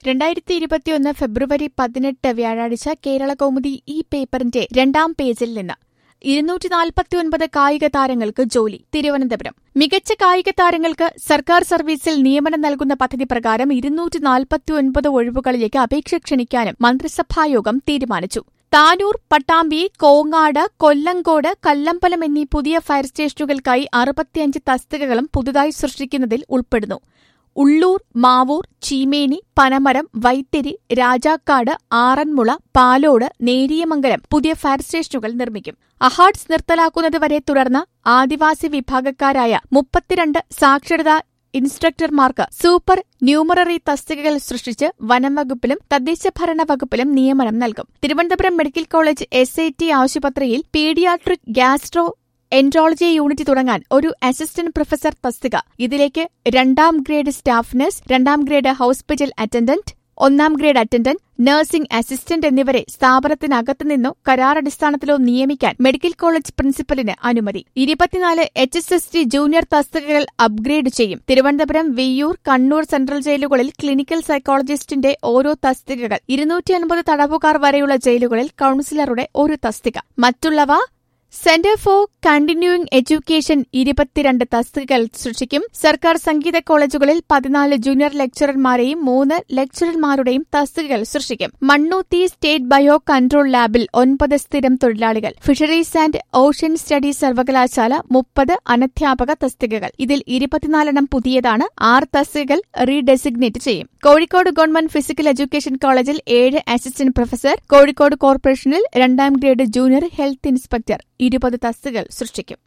രണ്ടായിരത്തി ഇരുപത്തിയൊന്ന് ഫെബ്രുവരി പതിനെട്ട് വ്യാഴാഴ്ച കേരള കൗമുദി ഈ പേപ്പറിന്റെ രണ്ടാം പേജിൽ നിന്ന് ഇരുന്നൂറ്റി നാൽപ്പത്തിയൊൻപത് കായിക താരങ്ങൾക്ക് ജോലി തിരുവനന്തപുരം മികച്ച കായിക താരങ്ങൾക്ക് സർക്കാർ സർവീസിൽ നിയമനം നൽകുന്ന പദ്ധതി പ്രകാരം ഇരുന്നൂറ്റി നാൽപ്പത്തിയൊൻപത് ഒഴിവുകളിലേക്ക് അപേക്ഷ ക്ഷണിക്കാനും മന്ത്രിസഭായോഗം തീരുമാനിച്ചു താനൂർ പട്ടാമ്പി കോങ്ങാട് കൊല്ലങ്കോട് കല്ലമ്പലം എന്നീ പുതിയ ഫയർ സ്റ്റേഷനുകൾക്കായി അറുപത്തിയഞ്ച് തസ്തികകളും പുതുതായി സൃഷ്ടിക്കുന്നതിൽ ഉൾപ്പെടുന്നു ഉള്ളൂർ മാവൂർ ചീമേനി പനമരം വൈത്തിരി രാജാക്കാട് ആറന്മുള പാലോട് നേരിയമംഗലം പുതിയ ഫയർ സ്റ്റേഷനുകൾ നിർമ്മിക്കും അഹാഡ്സ് നിർത്തലാക്കുന്നതുവരെ തുടർന്ന് ആദിവാസി വിഭാഗക്കാരായ മുപ്പത്തിരണ്ട് സാക്ഷരതാ ഇൻസ്ട്രക്ടർമാർക്ക് സൂപ്പർ ന്യൂമററി തസ്തികകൾ സൃഷ്ടിച്ച് വനം വകുപ്പിലും തദ്ദേശഭരണ വകുപ്പിലും നിയമനം നൽകും Thiruvananthapuram medical college S I T ആശുപത്രിയിൽ പീഡിയാട്രിക് ഗ്യാസ്ട്രോ എൻട്രോളജി യൂണിറ്റ് തുടങ്ങാൻ ഒരു അസിസ്റ്റന്റ് പ്രൊഫസർ തസ്തിക ഇതിലേക്ക് രണ്ടാം ഗ്രേഡ് സ്റ്റാഫ് നഴ്സ് രണ്ടാം ഗ്രേഡ് ഹോസ്പിറ്റൽ അറ്റൻഡന്റ് ഒന്നാം ഗ്രേഡ് അറ്റൻഡന്റ് നഴ്സിംഗ് അസിസ്റ്റന്റ് എന്നിവരെ സ്ഥാപനത്തിനകത്തുനിന്നോ കരാറടിസ്ഥാനത്തിലോ നിയമിക്കാൻ മെഡിക്കൽ കോളേജ് പ്രിൻസിപ്പലിന് അനുമതി ഇരുപത്തിനാല് H S S T junior തസ്തികകൾ അപ്ഗ്രേഡ് ചെയ്യും തിരുവനന്തപുരം വെയ്യൂർ കണ്ണൂർ സെൻട്രൽ ജയിലുകളിൽ ക്ലിനിക്കൽ സൈക്കോളജിസ്റ്റിന്റെ ഓരോ തസ്തികകൾ ഇരുന്നൂറ്റി അൻപത് തടവുകാർ വരെയുള്ള ജയിലുകളിൽ കൌൺസിലറുടെ ഒരു തസ്തിക മറ്റുള്ളവ സെന്റർ ഫോർ കണ്ടിന്യൂയിങ് എഡ്യൂക്കേഷൻ ഇരുപത്തിരണ്ട് തസ്തികകൾ സൃഷ്ടിക്കും സർക്കാർ സംഗീത കോളേജുകളിൽ പതിനാല് ജൂനിയർ ലെക്ചറർമാരെയും മൂന്ന് ലെക്ചറർമാരുടെയും തസ്തികകൾ സൃഷ്ടിക്കും മണ്ണൂത്തി സ്റ്റേറ്റ് ബയോ കൺട്രോൾ ലാബിൽ ഒൻപത് സ്ഥിരം തൊഴിലാളികൾ ഫിഷറീസ് ആൻഡ് ഓഷ്യൻ സ്റ്റഡീസ് സർവകലാശാല മുപ്പത് അനധ്യാപക തസ്തികകൾ ഇതിൽ ഇരുപത്തിനാലെണ്ണം പുതിയതാണ് ആറ് തസ്തികകൾ റീഡെസിഗ്നേറ്റ് ചെയ്യും കോഴിക്കോട് ഗവൺമെന്റ് ഫിസിക്കൽ എഡ്യൂക്കേഷൻ കോളേജിൽ ഏഴ് അസിസ്റ്റന്റ് പ്രൊഫസർ കോഴിക്കോട് കോർപ്പറേഷനിൽ രണ്ടാം ഗ്രേഡ് ജൂനിയർ ഹെൽത്ത് ഇൻസ്പെക്ടർ ഇരുപത് തസ്തികകൾ സൃഷ്ടിക്കും